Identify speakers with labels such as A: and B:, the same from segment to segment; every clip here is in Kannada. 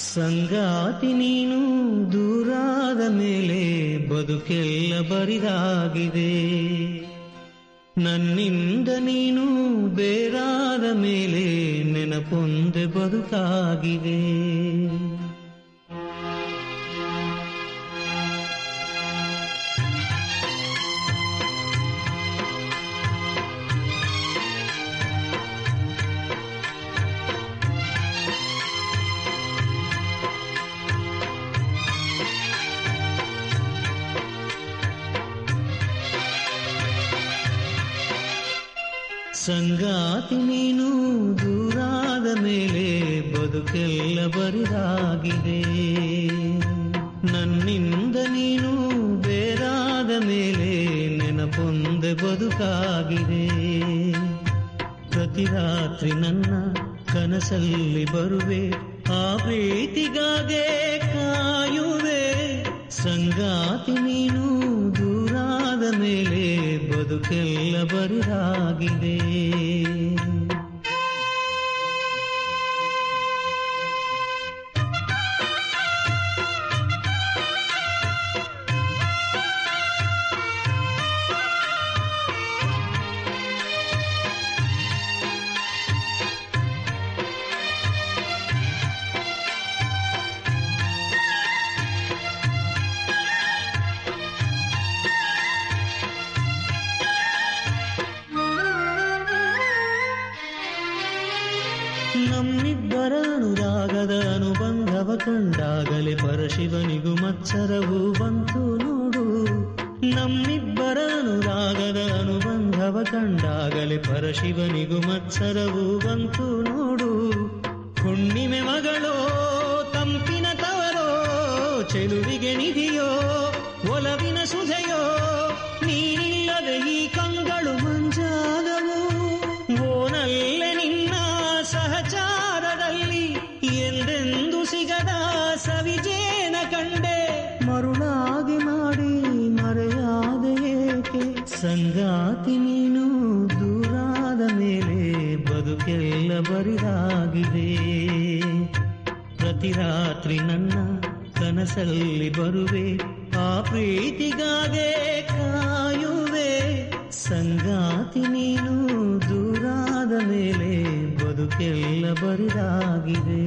A: ಸಂಗಾತಿ ನೀನು ದೂರಾದ ಮೇಲೆ ಬದುಕೆಲ್ಲ ಬರಿದಾಗಿದೆ ನನ್ನಿಂದ ನೀನು ಬೇರಾದ ಮೇಲೆ ನೆನಪೊಂದೆ ಬದುಕಾಗಿದೆ ಸಂಗಾತಿ ನೀನು ದೂರಾದ ಮೇಲೆ ಬದುಕೆಲ್ಲ ಬರಿದಾಗಿದೆ ನನ್ನಿಂದ ನೀನು ಬೇರಾದ ಮೇಲೆ ನೆನಪೊಂದೆ ಬದುಕಾಗಿದೆ ಪ್ರತಿ ರಾತ್ರಿ ನನ್ನ ಕನಸಲ್ಲಿ ಬರುವೆ ಆ ಪ್ರೀತಿಗಾಗೆ ಕಾಯುವೆ ಸಂಗಾತಿ ನೀನು ದೂರಾದ ಮೇಲೆ ಬದುಕೆಲ್ಲ ಬರಿದಾಗಿದೆ ನಮ್ಮಿಬ್ಬರ ಅನುರಾಗದ ಅನುಬಂಧವ ಕಂಡಾಗಲೇ ಪರಶಿವನಿಗೂ ಮತ್ಸರವು ಬಂತು ನೋಡು ನಮ್ಮಿಬ್ಬರ ಅನುರಾಗದ ಅನುಬಂಧವ ಕಂಡಾಗಲೇ ಪರಶಿವನಿಗೂ ಮತ್ಸರವು ಬಂತು ನೋಡು ಹುಣ್ಣಿಮೆ ಮಗಳೋ ತಂಪಿನ ತವರೋ ಚೆಲುವಿಗೆ ನಿಧಿಯೋ ಒಲವಿನ ಸುಧೆಯೋ ನೀನಿಲ್ಲದೆ ಈ ಕಂಗಳು ಮಂಜಾದವು ಓನಲ್ಲೆ ನಿನ್ನ ಸಹಚಾರದಲ್ಲಿ ಎಂದೆಂದು ಸಿಗದ ಸವಿಜೇನ ಕಂಡೆ ಮರುಳಾಗಿ ಮಾಡಿ ಮರೆಯಾದ ಏಕೆ ಸಂಗಾತಿ ನೀನು ದೂರಾದ ಮೇಲೆ ಬದುಕೆಲ್ಲ ಬರಿದಾಗಿದೆ ಪ್ರತಿ ರಾತ್ರಿ ನನ್ನ ಕನಸಲ್ಲಿ ಬರುವೆ ಆ ಪ್ರೀತಿಗಾಗೆ ಕಾಯುವೆ ಸಂಗಾತಿ ನೀನು ದೂರಾದ ಮೇಲೆ ಬದುಕೆಲ್ಲ ಬರಿದಾಗಿದೆ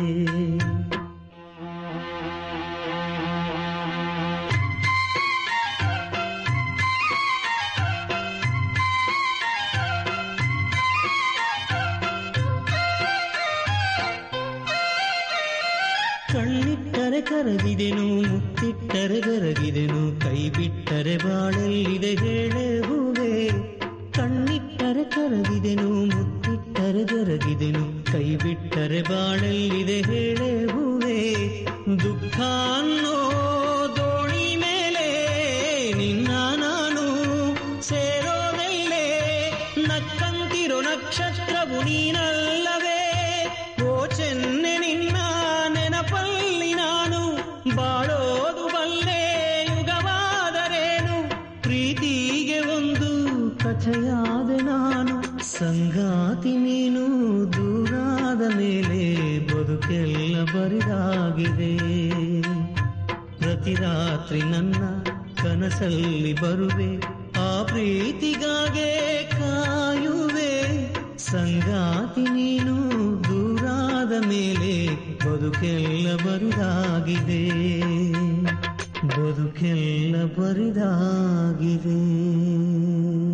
A: ಕಣ್ಣಿಟ್ಟರೆ ಕರಗಿದೆನು ಮುತ್ತಿಟ್ಟರೆ ಬೆರಗಿದೆನು ಕೈ ಬಿಟ್ಟರೆ ಬಾಳಲ್ಲಿದೆ ಹೇಳೆ ಹೂವೆ ಕಣ್ಣಿಟ್ಟರೆ ಕರಗಿದೆನು ಮುತ್ತಿಟ್ಟರೆ ಬೆರಗಿದೆನು ಕೈ ಬಿಟ್ಟರೆ ಬಾಳಲ್ಲಿದೆ ಹೇಳೆ ಹೂವೆ ದುಃಖ ಅನ್ನೋ ದೋಣಿ ಮೇಲೆ ನಿನ್ನ ನಾನು ಸೇರೋದಲ್ಲೇ ನಕ್ಕಂತಿರೋ ನಕ್ಷತ್ರವು ನೀನಲ್ಲವೇ ಓ ಚೆನ್ನೆ ನಿನ್ನ ನೆನಪಲ್ಲಿ ನಾನು ಬಾಳೋದು ಬಲ್ಲೆ ಯುಗವಾದರೇನು ಪ್ರೀತಿಗೆ ಒಂದು ಕಥೆಯಾದ ನಾನು ಸಂಗಾತಿ ನೀನು ದೂರಾದ ಮೇಲೆ ಬದುಕೆಲ್ಲ ಬರಿದಾಗಿದೆ ಪ್ರತಿ ರಾತ್ರಿ ನನ್ನ ಕನಸಲ್ಲಿ ಬರುವೆ ಆ ಪ್ರೀತಿಗಾಗೆ ಕಾಯುವೆ ಸಂಗಾತಿ ನೀನು ದೂರಾದ ಮೇಲೆ ಬದುಕೆಲ್ಲ ಬರಿದಾಗಿದೆ ಬದುಕೆಲ್ಲ ಬರಿದಾಗಿದೆ